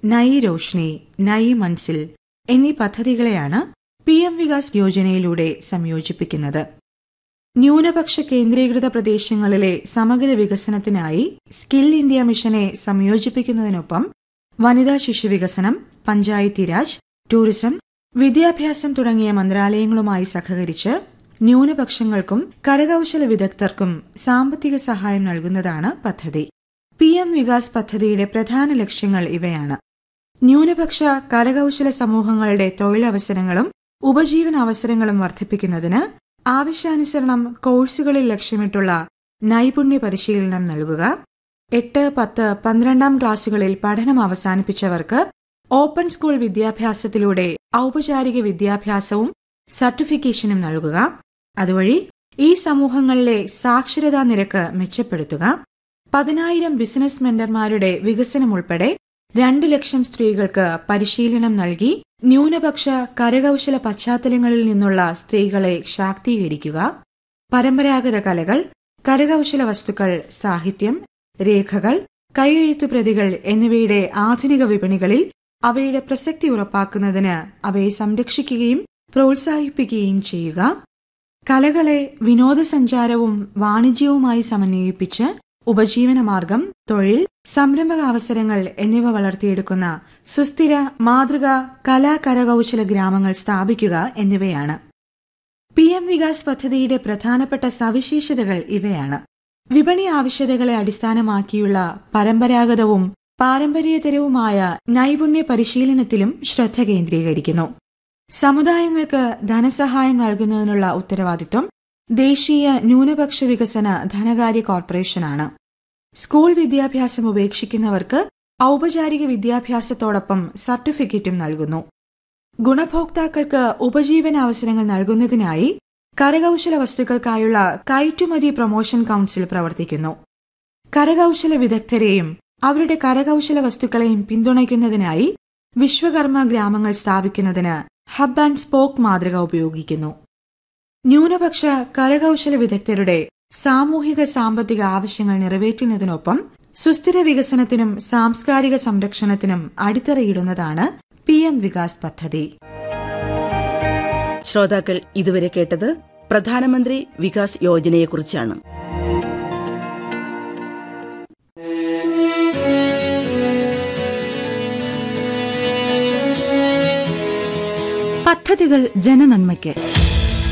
നയി രോഷ്നി നയി മൻസിൽ എന്നീ പദ്ധതികളെയാണ് P M Vikas യോജനയിലൂടെ സംയോജിപ്പിക്കുന്നത് ന്യൂനപക്ഷ കേന്ദ്രീകൃത പ്രദേശങ്ങളിലെ സമഗ്ര വികസനത്തിനായി സ്കിൽ ഇന്ത്യ മിഷനെ സംയോജിപ്പിക്കുന്നതിനൊപ്പം വനിതാ ശിശുവികസനം പഞ്ചായത്തി രാജ് ടൂറിസം വിദ്യാഭ്യാസം തുടങ്ങിയ മന്ത്രാലയങ്ങളുമായി സഹകരിച്ച് ന്യൂനപക്ഷങ്ങൾക്കും കരകൌശല വിദഗ്ധർക്കും സാമ്പത്തിക സഹായം നൽകുന്നതാണ് പദ്ധതി പി എം വികാസ് പദ്ധതിയുടെ പ്രധാന ലക്ഷ്യങ്ങൾ ഇവയാണ് ന്യൂനപക്ഷ കരകൌശല സമൂഹങ്ങളുടെ തൊഴിലവസരങ്ങളും ഉപജീവന അവസരങ്ങളും വർദ്ധിപ്പിക്കുന്നതിന് ആവശ്യാനുസരണം കോഴ്സുകളിൽ ലക്ഷ്യമിട്ടുള്ള നൈപുണ്യ പരിശീലനം നൽകുക എട്ട് പത്ത് പന്ത്രണ്ടാം ക്ലാസുകളിൽ പഠനം അവസാനിപ്പിച്ചവർക്ക് ഓപ്പൺ സ്കൂൾ വിദ്യാഭ്യാസത്തിലൂടെ ഔപചാരിക വിദ്യാഭ്യാസവും സർട്ടിഫിക്കേഷനും നൽകുക അതുവഴി ഈ സമൂഹങ്ങളിലെ സാക്ഷരതാ നിരക്ക് മെച്ചപ്പെടുത്തുക പതിനായിരം ബിസിനസ് മെന്റർമാരുടെ വികസനം ഉൾപ്പെടെ രണ്ടു ലക്ഷം സ്ത്രീകൾക്ക് പരിശീലനം നൽകി ന്യൂനപക്ഷ കരകൌശല പശ്ചാത്തലങ്ങളിൽ നിന്നുള്ള സ്ത്രീകളെ ശാക്തീകരിക്കുക പരമ്പരാഗത കലകൾ കരകൌശല വസ്തുക്കൾ സാഹിത്യം രേഖകൾ കൈയെഴുത്തുപ്രതികൾ എന്നിവയുടെ ആധുനിക വിപണികളിൽ അവയുടെ പ്രസക്തി ഉറപ്പാക്കുന്നതിന് അവയെ സംരക്ഷിക്കുകയും പ്രോത്സാഹിപ്പിക്കുകയും ചെയ്യുക കലകളെ വിനോദസഞ്ചാരവും വാണിജ്യവുമായി സമന്വയിപ്പിച്ച് ഉപജീവനമാർഗം തൊഴിൽ സംരംഭക അവസരങ്ങൾ എന്നിവ വളർത്തിയെടുക്കുന്ന സുസ്ഥിര മാതൃക കലാ കരകൌശല ഗ്രാമങ്ങൾ സ്ഥാപിക്കുക എന്നിവയാണ് പി എം വികാസ് പദ്ധതിയുടെ പ്രധാനപ്പെട്ട സവിശേഷതകൾ ഇവയാണ് വിപണി ആവശ്യകതകളെ അടിസ്ഥാനമാക്കിയുള്ള പരമ്പരാഗതവും പാരമ്പര്യേതരവുമായ നൈപുണ്യ പരിശീലനത്തിലും ശ്രദ്ധ കേന്ദ്രീകരിക്കുന്നു സമുദായങ്ങൾക്ക് ധനസഹായം നൽകുന്നതിനുള്ള ഉത്തരവാദിത്വം ദേശീയ ന്യൂനപക്ഷ വികസന ധനകാര്യ കോർപ്പറേഷനാണ് സ്കൂൾ വിദ്യാഭ്യാസം ഉപേക്ഷിക്കുന്നവർക്ക് ഔപചാരിക വിദ്യാഭ്യാസത്തോടൊപ്പം സർട്ടിഫിക്കറ്റും നൽകുന്നു ഗുണഭോക്താക്കൾക്ക് ഉപജീവന അവസരങ്ങൾ നൽകുന്നതിനായി കരകൌശല വസ്തുക്കൾക്കായുള്ള കയറ്റുമതി പ്രൊമോഷൻ കൌൺസിൽ പ്രവർത്തിക്കുന്നു കരകൌശല വിദഗ്ധരെയും അവരുടെ കരകൌശല വസ്തുക്കളെയും പിന്തുണയ്ക്കുന്നതിനായി വിശ്വകർമ്മ ഗ്രാമങ്ങൾ സ്ഥാപിക്കുന്നതിന് ഹബ് ആൻഡ് സ്പോക്ക് മാതൃക ഉപയോഗിക്കുന്നു ന്യൂനപക്ഷ കരകൌശല വിദഗ്ധരുടെ സാമൂഹിക സാമ്പത്തിക ആവശ്യങ്ങൾ നിറവേറ്റുന്നതിനൊപ്പം സുസ്ഥിര വികസനത്തിനും സാംസ്കാരിക സംരക്ഷണത്തിനും അടിത്തറയിടുന്നതാണ് പി എം വികാസ് പദ്ധതി ശ്രോതാക്കൾ ഇതുവരെ കേട്ടത് പ്രധാനമന്ത്രി വികാസ് യോജനയെക്കുറിച്ചാണ് പദ്ധതികൾ ജനനന്മയ്ക്ക്